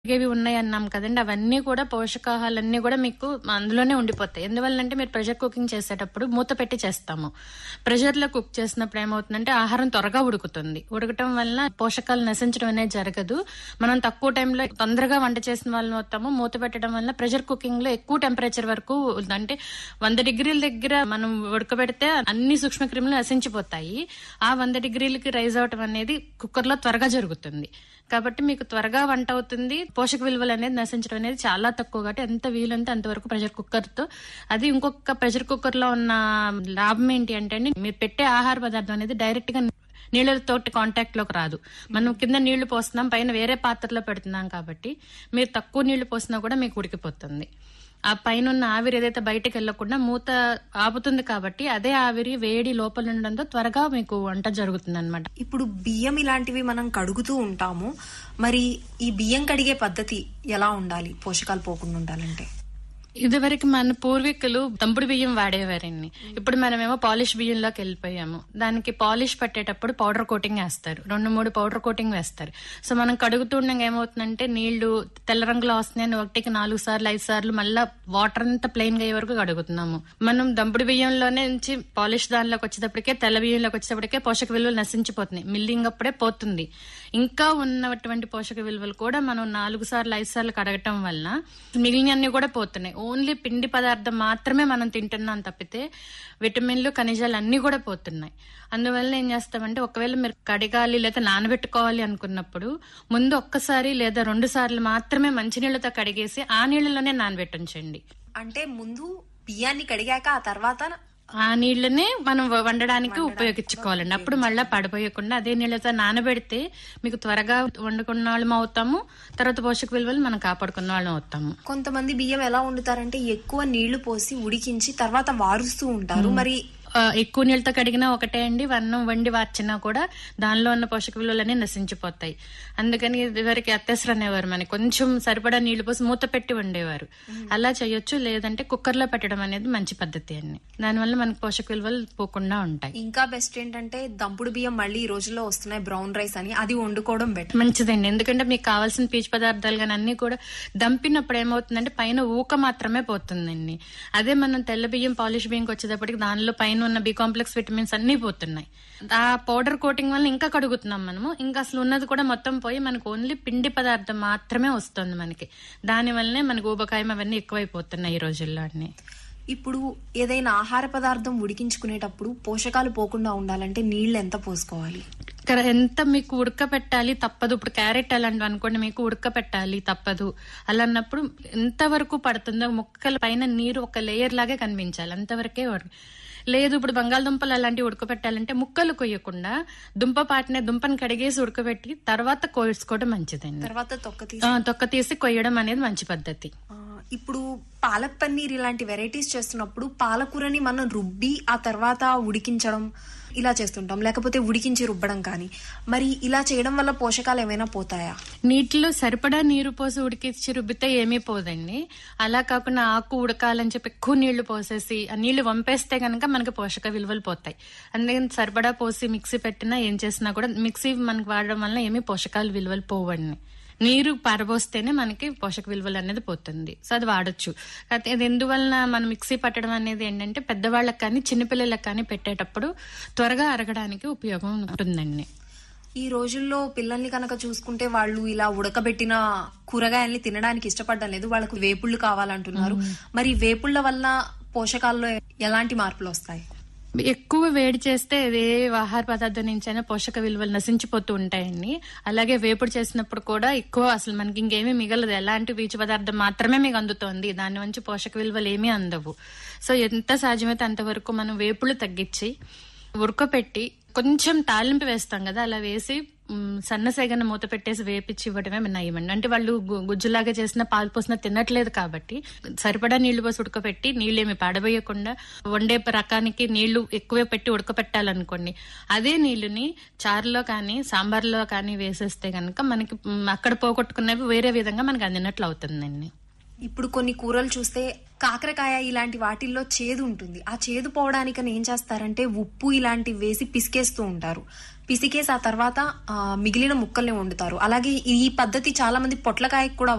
ఇవి ఉన్నాయి అన్నాం కదండి అవన్నీ కూడా పోషకాహాలన్నీ కూడా మీకు అందులోనే ఉండిపోతాయి ఎందువల్లంటే మీరు ప్రెషర్ కుకింగ్ చేసేటప్పుడు మూత పెట్టి చేస్తాము ప్రెషర్ లో కుక్ చేసినప్పుడు ఏమవుతుందంటే ఆహారం త్వరగా ఉడుకుతుంది ఉడకటం వల్ల పోషకాలు నశించడం అనేది జరగదు మనం తక్కువ టైంలో తొందరగా వంట చేసిన వాళ్ళని అవుతాము మూత పెట్టడం వల్ల ప్రెషర్ కుకింగ్ లో ఎక్కువ టెంపరేచర్ వరకు అంటే వంద డిగ్రీల దగ్గర మనం ఉడకబెడితే అన్ని సూక్ష్మక్రిములు నశించిపోతాయి ఆ వంద డిగ్రీలకి రైజ్ అవటం అనేది కుక్కర్ లో త్వరగా జరుగుతుంది కాబట్టి మీకు త్వరగా వంట అవుతుంది పోషక విలువలు అనేది నశించడం అనేది చాలా తక్కువ కాబట్టి ఎంత వీలంటే అంతవరకు ప్రెషర్ కుక్కర్ తో అది ఇంకొక ప్రెషర్ కుక్కర్ లో ఉన్న లాభం ఏంటి అంటే అండి, మీరు పెట్టే ఆహార పదార్థం అనేది డైరెక్ట్ గా నీళ్ళతో కాంటాక్ట్ లోకి రాదు మనం కింద నీళ్లు పోస్తున్నాం పైన వేరే పాత్రలో పెడుతున్నాం కాబట్టి మీరు తక్కువ నీళ్లు పోసినా కూడా మీకు ఉడికిపోతుంది ఆ పైన ఉన్న ఆవిరి ఏదైతే బయటకు వెళ్లకుండా మూత ఆపుతుంది కాబట్టి అదే ఆవిరి వేడి లోపల ఉండడంతో త్వరగా మీకు వంట జరుగుతుంది అనమాట ఇప్పుడు బియ్యం ఇలాంటివి మనం కడుగుతూ ఉంటాము మరి ఈ బియ్యం కడిగే పద్ధతి ఎలా ఉండాలి పోషకాలు పోకుండా ఉండాలంటే ఇదివరకు మన పూర్వీకులు దంపుడు బియ్యం వాడేవారండి ఇప్పుడు మనమేమో పాలిష్ బియ్యంలోకి వెళ్ళిపోయాము దానికి పాలిష్ పట్టేటప్పుడు పౌడర్ కోటింగ్ వేస్తారు రెండు మూడు పౌడర్ కోటింగ్ వేస్తారు సో మనం కడుగుతుండగా ఏమవుతుందంటే నీళ్లు తెల్ల రంగులో వస్తున్నాయని ఒకటికి నాలుగు సార్లు ఐదు సార్లు మళ్ళా వాటర్ అంతా ప్లెయిన్ గా అయ్యే వరకు కడుగుతున్నాము మనం దంపుడు బియ్యంలోనే నుంచి పాలిష్ దానిలోకి వచ్చేటప్పటికే తెల్ల బియ్యంలోకి వచ్చేటప్పటికే పోషక విలువలు నశించిపోతున్నాయి మిల్లింగ్ అప్పుడే పోతుంది ఇంకా ఉన్నటువంటి పోషక విలువలు కూడా మనం నాలుగు సార్లు ఐదు సార్లు కడగటం వల్ల మిగిలినన్ని కూడా పోతున్నాయి ఓన్లీ పిండి పదార్థం మాత్రమే మనం తింటున్నాం తప్పితే విటమిన్లు ఖనిజాలు అన్ని కూడా పోతున్నాయి అందువల్ల ఏం చేస్తామంటే ఒకవేళ మీరు కడగాలి లేదా నానబెట్టుకోవాలి అనుకున్నప్పుడు ముందు ఒక్కసారి లేదా రెండు సార్లు మాత్రమే మంచినీళ్ళతో కడిగేసి ఆ నీళ్ళలోనే నానబెట్టించండి అంటే ముందు బియ్యాన్ని కడిగాక ఆ తర్వాత ఆ నీళ్ళనే మనం వ- వండడానికి ఉపయోగించుకోవాలండి అప్పుడు మళ్ళీ పడిపోయకుండా అదే నీళ్ళతో నానబెడితే మీకు త్వరగా వండుకున్న వాళ్ళం అవుతాము తర్వాత పోషక విలువలు మనం కాపాడుకున్న వాళ్ళం అవుతాము కొంతమంది బియ్యం ఎలా వండుతారంటే ఎక్కువ నీళ్లు పోసి ఉడికించి తర్వాత వారుస్తూ ఉంటారు మరి ఆ, ఎక్కువ నీళ్ళతో కడిగినా ఒకటే అండి వన్నం వండి వార్చినా కూడా దానిలో ఉన్న పోషక విలువలన్నీ నశించిపోతాయి అందుకని ఇదివరకు అత్యవసరం అనేవారు మనకి కొంచెం సరిపడా నీళ్లు పోసి మూత పెట్టి వండేవారు అలా చేయొచ్చు లేదంటే కుక్కర్ లో పెట్టడం అనేది మంచి పద్ధతి అండి దానివల్ల మనకి పోషక విలువలు పోకుండా ఉంటాయి ఇంకా బెస్ట్ ఏంటంటే దంపుడు బియ్యం మళ్ళీ ఈ రోజుల్లో వస్తున్నాయి బ్రౌన్ రైస్ అని అది వండుకోవడం బెటర్ మంచిదండి ఎందుకంటే మీకు కావాల్సిన పీచు పదార్థాలు కానీ అన్ని కూడా దంపినప్పుడు ఏమవుతుందంటే పైన ఊక మాత్రమే పోతుందండి అదే మనం తెల్ల బియ్యం పాలిష్ బియ్యంకి వచ్చేటప్పటికి దానిలో పైన ఉన్న బి కాంప్లెక్స్ విటమిన్స్ అన్ని పోతున్నాయి ఆ పౌడర్ కోటింగ్ వల్ల ఇంకా కడుగుతున్నాం మనము ఇంకా అసలు ఉన్నది కూడా మొత్తం పోయి మనకు ఓన్లీ పిండి పదార్థం మాత్రమే వస్తుంది మనకి దాని వల్లనే మనకు ఊబకాయం అవన్నీ ఎక్కువైపోతున్నాయి ఈ రోజుల్లో అన్ని ఇప్పుడు ఏదైనా ఆహార పదార్థం ఉడికించుకునేటప్పుడు పోషకాలు పోకుండా ఉండాలంటే నీళ్లు ఎంత పోసుకోవాలి ఇక్కడ ఎంత మీకు ఉడకపెట్టాలి తప్పదు ఇప్పుడు క్యారెట్ అలాంటివి అనుకోండి మీకు ఉడకపెట్టాలి తప్పదు అలా అన్నప్పుడు ఎంత వరకు పడుతుందో ముక్కల పైన నీరు ఒక లేయర్ లాగే కనిపించాలి అంతవరకే ఉడక- లేదు ఇప్పుడు బంగాళదుంపలు అలాంటివి ఉడకపెట్టాలంటే ముక్కలు కొయ్యకుండా దుంప పాటినే దుంపని కడిగేసి ఉడకబెట్టి తర్వాత కోసుకోవడం మంచిదండి తర్వాత తొక్క తీసి ఆ, తొక్క తీసి కొయ్యడం అనేది మంచి పద్ధతి ఆ, ఇప్పుడు పాలక్ పన్నీర్ ఇలాంటి వెరైటీస్ చేస్తున్నప్పుడు పాలకూరని మనం రుబ్బి ఆ తర్వాత ఉడికించడం ఇలా చేస్తుంటాం లేకపోతే ఉడికించి రుబ్బడం కానీ మరి ఇలా చేయడం వల్ల పోషకాలు ఏమైనా పోతాయా నీటిలో సరిపడా నీరు పోసి ఉడికించి రుబ్బితే ఏమీ పోదండి అలా కాకుండా ఆకు ఉడకాలని చెప్పి ఎక్కువ నీళ్లు పోసేసి ఆ నీళ్లు వంపేస్తే గనక మనకి పోషక విలువలు పోతాయి అందుకని సరిపడా పోసి మిక్సీ పెట్టినా ఏం చేసినా కూడా మిక్సీ మనకి వాడడం వల్ల ఏమీ పోషకాలు విలువలు పోవండి నీరు పారబోస్తేనే మనకి పోషక విలువలు అనేది పోతుంది సో అది వాడొచ్చు కాకపోతే ఇది ఎందువలన మనం మిక్సీ పట్టడం అనేది ఏంటంటే పెద్దవాళ్ళకి కానీ చిన్నపిల్లలకు కానీ పెట్టేటప్పుడు త్వరగా అరగడానికి ఉపయోగం ఉంటుందండి ఈ రోజుల్లో పిల్లల్ని కనుక చూసుకుంటే వాళ్ళు ఇలా ఉడకబెట్టిన కూరగాయల్ని తినడానికి ఇష్టపడడం లేదు వాళ్ళకు వేపుళ్ళు కావాలంటున్నారు మరి వేపుళ్ళ వల్ల పోషకాల్లో ఎలాంటి మార్పులు వస్తాయి ఎక్కువ వేడి చేస్తే ఏ ఆహార పదార్థం నుంచైనా పోషక విలువలు నశించిపోతూ ఉంటాయండి అలాగే వేపుడు చేసినప్పుడు కూడా ఎక్కువ అసలు మనకి ఇంకేమీ మిగలదు ఎలాంటి పీచు పదార్థం మాత్రమే మీకు అందుతోంది దాని నుంచి పోషక విలువలు ఏమీ అందవు సో ఎంత సాధ్యమైతే అంతవరకు మనం వేపుళ్ళు తగ్గించి ఉడకపెట్టి కొంచెం తాలింపు వేస్తాం కదా అలా వేసి మ్, సన్నసేగన మూత పెట్టేసి వేపించి ఇవ్వడమే నయమండి అంటే వాళ్ళు గు- గుజ్జులాగా చేసిన పాలు పోసిన తినట్లేదు కాబట్టి సరిపడా నీళ్లు పోసి ఉడకపెట్టి నీళ్ళేమి పాడబోయకుండా వండే రకానికి నీళ్లు ఎక్కువ పెట్టి ఉడకపెట్టాలనుకోండి అదే నీళ్లుని చారులో కానీ సాంబార్లో కానీ వేసేస్తే గనక మనకి మ్, అక్కడ పోగొట్టుకున్నవి వేరే విధంగా మనకి అందినట్లు అవుతుందండి ఇప్పుడు కొన్ని కూరలు చూస్తే కాకరకాయ ఇలాంటి వాటిల్లో చేదు ఉంటుంది ఆ చేదు పోవడానికని ఏం చేస్తారంటే ఉప్పు ఇలాంటివి వేసి పిసికేస్తూ ఉంటారు పిసికేసి ఆ తర్వాత ఆ, మిగిలిన ముక్కల్ని వండుతారు అలాగే ఈ పద్ధతి చాలా మంది పొట్లకాయకు కూడా